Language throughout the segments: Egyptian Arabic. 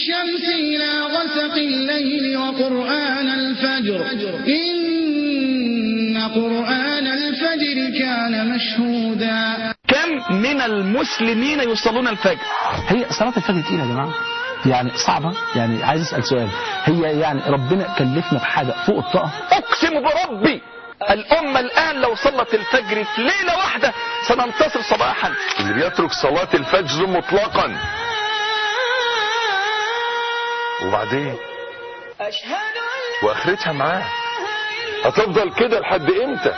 والشمس إلى غسق الليل وقرآن الفجر إن قرآن الفجر كان مشهودا كم من المسلمين يصلون الفجر هي صلاة الفجر تقيلة يا جماعة يعني صعبة يعني عايز أسأل سؤال هي يعني ربنا كلفنا بحاجة فوق الطاقة اقسم بربي الامه الان لو صلت الفجر في ليله واحده سننتصر صباحا اللي بيترك صلاة الفجر مطلقا وبعدين واخرتها معاه هتفضل كده لحد امتى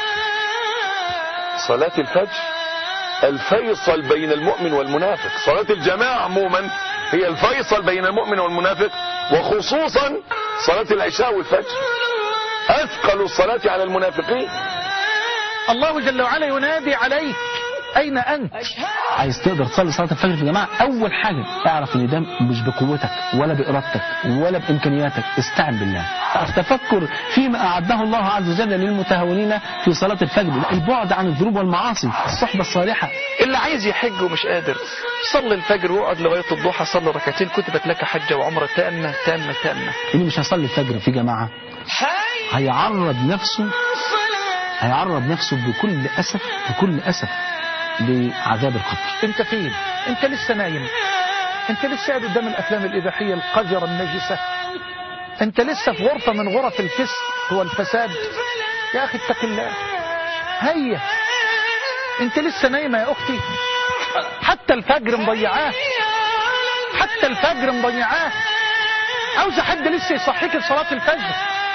صلاة الفجر الفيصل بين المؤمن والمنافق صلاة الجماعة عموما هي الفيصل بين المؤمن والمنافق وخصوصا صلاة العشاء والفجر أثقل الصلاة على المنافقين الله جل وعلا ينادي عليك أين أنت عايز تقدر تصلي صلاة الفجر في جماعة أول حاجة اعرف إن ده مش بقوتك ولا بإرادتك ولا بإمكانياتك استعن بالله التفكر فيما أعده الله عز وجل للمتهاونين في صلاة الفجر لا البعد عن الذنوب والمعاصي الصحبة الصالحة اللي عايز يحج ومش قادر صلي الفجر واقعد لغايه الضحى صلي ركعتين كتبت لك حجه وعمره تامه تامه تامه اللي مش هيصلي الفجر في جماعة هيعرض نفسه هيعرض نفسه بكل أسف بكل أسف لعذاب القبر أنت فين أنت لسه نايم أنت لسه قاعد قدام الأفلام الإباحية القذرة النجسة أنت لسه في غرفة من غرف الفسق والفساد يا أخي اتق الله هيا أنت لسه نايمة يا أختي حتى الفجر مضيعاه حتى الفجر مضيعاه عاوز حد لسه يصحيك لصلاة الفجر